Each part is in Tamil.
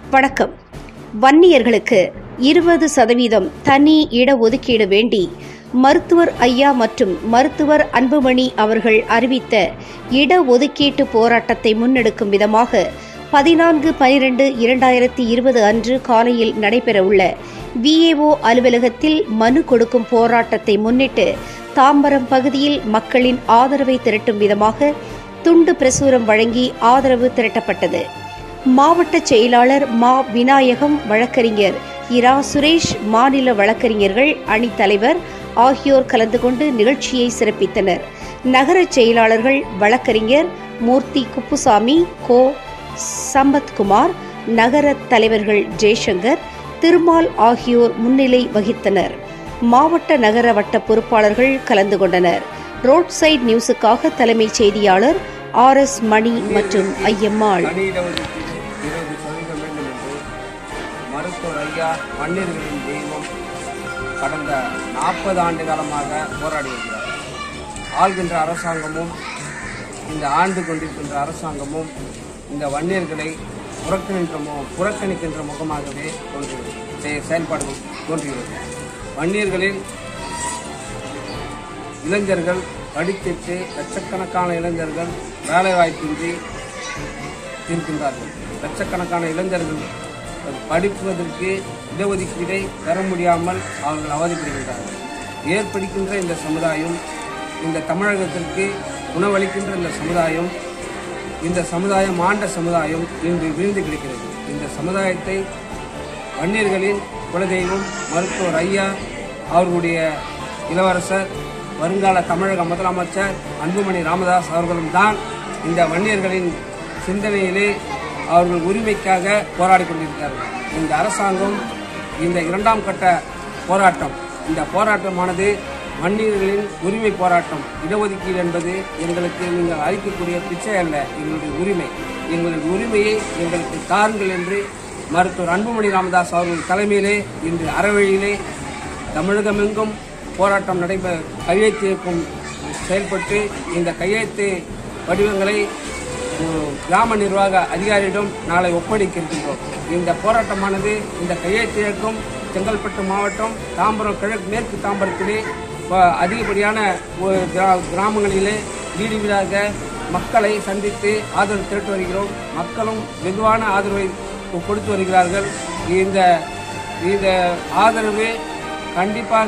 வணக்கம் வன்னியர்களுக்கு இருபது சதவீதம் தனி இடஒதுக்கீடு வேண்டி மருத்துவர் ஐயா மற்றும் மருத்துவர் அன்புமணி அவர்கள் அறிவித்த இடஒதுக்கீட்டு போராட்டத்தை முன்னெடுக்கும் விதமாக பதினான்கு பனிரெண்டு இரண்டாயிரத்தி இருபது அன்று காலையில் நடைபெறவுள்ள விஏஓ அலுவலகத்தில் மனு கொடுக்கும் போராட்டத்தை முன்னிட்டு தாம்பரம் பகுதியில் மக்களின் ஆதரவை திரட்டும் விதமாக துண்டு பிரசுரம் வழங்கி ஆதரவு திரட்டப்பட்டது மாவட்ட செயலாளர் மா விநாயகம் வழக்கறிஞர் இரா சுரேஷ் மாநில வழக்கறிஞர்கள் அணித் தலைவர் ஆகியோர் கலந்து கொண்டு நிகழ்ச்சியை சிறப்பித்தனர் நகர செயலாளர்கள் வழக்கறிஞர் மூர்த்தி குப்புசாமி கோ சம்பத்குமார் நகர தலைவர்கள் ஜெய்சங்கர் திருமால் ஆகியோர் முன்னிலை வகித்தனர் மாவட்ட நகர வட்ட பொறுப்பாளர்கள் கலந்து கொண்டனர் ரோட் சைட் நியூஸுக்காக தலைமைச் செய்தியாளர் ஆர் எஸ் மணி மற்றும் ஐயம்மாள் தனி இடஒதுக்கீடு இருபது சதவீதம் வேண்டும் என்று மருத்துவர் ஐயா வன்னியர்களின் தெய்வம் கடந்த நாற்பது ஆண்டு காலமாக போராடி வருகிறார் ஆள்கின்ற அரசாங்கமும் இந்த ஆண்டு கொண்டிருக்கின்ற அரசாங்கமும் இந்த வன்னியர்களை புறக்கணிக்கின்ற மு- புறக்கணிக்கின்ற முகமாகவே தோன்று செய- செயல்பாடுகள் தோன்றுகிறது வன்னியர்களில் இளைஞர்கள் படித்திட்டு லட்சக்கணக்கான இளைஞர்கள் வேலைவாய்ப்பின்றி இருக்கின்றார்கள் லட்சக்கணக்கான இளைஞர்கள் படிப்பதற்கு இடஒதுக்கீடை பெற முடியாமல் அவர்கள் அவதிப்படுகின்றார்கள் ஏற்படுகின்ற இந்த சமுதாயம் இந்த தமிழகத்திற்கு உணவளிக்கின்ற இந்த சமுதாயம் இந்த சமுதாயம் ஆண்ட சமுதாயம் இன்று வீழ்ந்து கிடக்கிறது இந்த சமுதாயத்தை வன்னியர்களின் குலதெய்வம் மருத்துவர் ஐயா அவர்களுடைய இளவரசர் வருங்கால தமிழக முதலமைச்சர் அன்புமணி ராமதாஸ் அவர்களும் தான் இந்த வன்னியர்களின் சிந்தனையிலே அவர்கள் உரிமைக்காக போராடி கொண்டிருக்கிறார்கள் இந்த அரசாங்கம் இந்த இரண்டாம் கட்ட போராட்டம் இந்த போராட்டமானது வன்னியர்களின் உரிமை போராட்டம் இடஒதுக்கீடு என்பது எங்களுக்கு நீங்கள் அளிக்கக்கூடிய பிச்சை அல்ல எங்களுடைய உரிமை எங்களுடைய உரிமையை எங்களுக்கு தாருங்கள் என்று மருத்துவர் அன்புமணி ராமதாஸ் அவர்கள் தலைமையிலே இன்று அறவழியிலே தமிழகமெங்கும் போராட்டம் நடைபெற கையெழுத்து இயக்கம் செயல்பட்டு இந்த கையெழுத்து வடிவங்களை ஒரு கிராம நிர்வாக அதிகாரியிடம் நாளை ஒப்படைக்க இருக்கின்றோம் இந்த போராட்டமானது இந்த கையெழுத்து இயக்கம் செங்கல்பட்டு மாவட்டம் தாம்பரம் கிழக்கு மேற்கு தாம்பரத்திலே ப- அதிகப்படியான ஒரு கிரா- கிராமங்களிலே வீடு வீடாக மக்களை சந்தித்து ஆதரவு திரட்டு வருகிறோம் மக்களும் வெகுவான ஆதரவை கொ- கொடுத்து வருகிறார்கள் இந்த இந்த ஆதரவு கண்டிப்பாக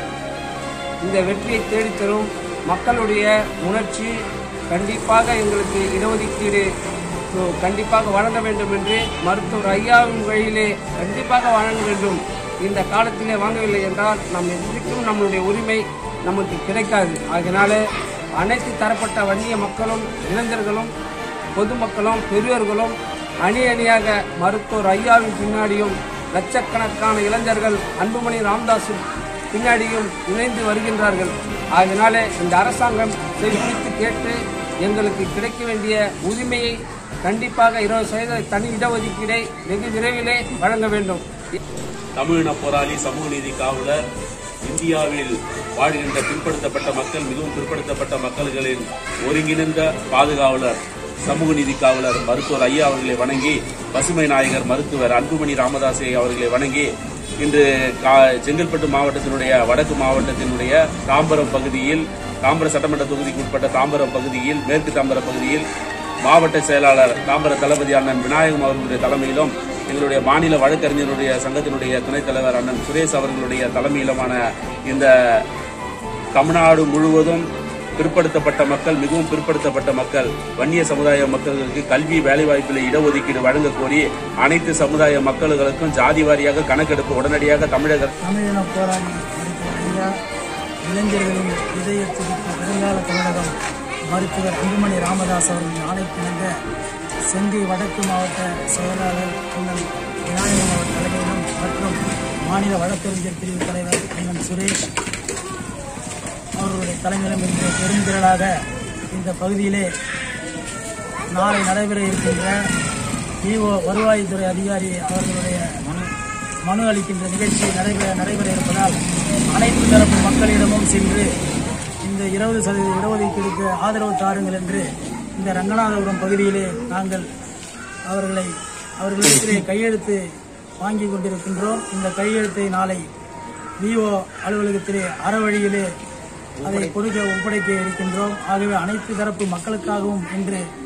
இந்த வெற்றியை தேடித்தரும் மக்களுடைய உணர்ச்சி கண்டிப்பாக எங்களுக்கு இடஒதுக்கீடு ஓ, கண்டிப்பாக வழங்க வேண்டும் என்று மருத்துவர் ஐயாவின் வழியிலே கண்டிப்பாக வழங்க வேண்டும் இந்த காலத்திலே வாங்கவில்லை என்றால் நாம் என்றைக்கும் நம்மளுடைய உரிமை நமக்கு கிடைக்காது ஆகையினால அனைத்து தரப்பட்ட வன்னிய மக்களும் இளைஞர்களும் பொதுமக்களும் பெரியோர்களும் அணி அணியாக மருத்துவர் ஐயாவின் பின்னாடியும் லட்சக்கணக்கான இளைஞர்கள் அன்புமணி ராமதாஸ் பின்னாடியும் இணைந்து வருகின்றார்கள் அதனால இந்த அரசாங்கம் செவிப்பிடித்து கேட்டு எங்களுக்கு கிடைக்க வேண்டிய உரிமையை கண்டிப்பாக இருபது சதவீத தனி இடஒதுக்கீடை வெகு விரைவிலே வழங்க வேண்டும் தமிழின போராளி சமூக நீதி காவலர் இந்தியாவில் வாழ்கின்ற பிற்படுத்தப்பட்ட மக்கள் மிகவும் பிற்படுத்தப்பட்ட மக்கள்களின் ஒருங்கிணைந்த பாதுகாவலர் சமூக நீதி காவலர் மருத்துவர் ஐயா அவர்களை வணங்கி பசுமை நாயகர் மருத்துவர் அன்புமணி ராமதாசை அவர்களை வணங்கி இன்று கா- செங்கல்பட்டு மாவட்டத்தினுடைய வடக்கு மாவட்டத்தினுடைய தாம்பரம் பகுதியில் தாம்பரம் சட்டமன்ற தொகுதிக்கு உட்பட்ட தாம்பரம் பகுதியில் மேற்கு தாம்பரம் பகுதியில் மாவட்ட செயலாளர் தாம்பர தளபதி அண்ணன் விநாயகம் அவர்களுடைய தலைமையிலும் எங்களுடைய மாநில வழக்கறிஞருடைய சங்கத்தினுடைய துணைத் தலைவர் அண்ணன் சுரேஷ் அவர்களுடைய தலைமையிலுமான இந்த தமிழ்நாடு முழுவதும் பிற்படுத்தப்பட்ட மக்கள் மிகவும் பிற்படுத்தப்பட்ட மக்கள் வன்னிய சமுதாய மக்களுக்கு கல்வி வேலைவாய்ப்பில் இடஒதுக்கீடு வழங்க கோரி அனைத்து சமுதாய மக்களுக்கும் ஜாதி வாரியாக கணக்கெடுப்பு உடனடியாக தமிழக தமிழின போராளி மருத்துவர் ஐயா இளைஞர்களின் இதய துடிப்பு வருங்கால தமிழகம் மருத்துவர் அன்புமணி ராமதாஸ் அவர்களின் ஆணைக்கிணங்க செங்கை வடக்கு மாவட்ட செயலாளர் அண்ணன் விநாயகன் அவர் தலைமையிலும் மற்றும் மாநில வழக்கறிஞர் பிரிவு தலைவர் அண்ணன் சுரேஷ் அவர்களுடைய தலைமையிலும் இன்று பெருந்திரளாக இந்த பகுதியிலே நாளை நடைபெற இருக்கின்ற இஓ வருவாய்த்துறை அதிகாரி அவர்களுடைய மனு மனு அளிக்கின்ற நிகழ்ச்சி நடைபெற நடைபெற இருப்பதால் அனைத்து தரப்பு மக்களிடமும் சென்று இந்த இருபது சதவீத இடஒதுக்கீடுக்கு ஆதரவு தாருங்கள் என்று இந்த ரங்கநாதபுரம் பகுதியிலே நாங்கள் அவர்களை அவர்களிடத்திலே கையெழுத்து வாங்கி கொண்டிருக்கின்றோம் இந்த கையெழுத்தை நாளை விஓ அலுவலகத்திலே அறவழியிலே அதை கொடுக்க ஒப்படைக்க இருக்கின்றோம் ஆகவே அனைத்து தரப்பு மக்களுக்காகவும் இன்று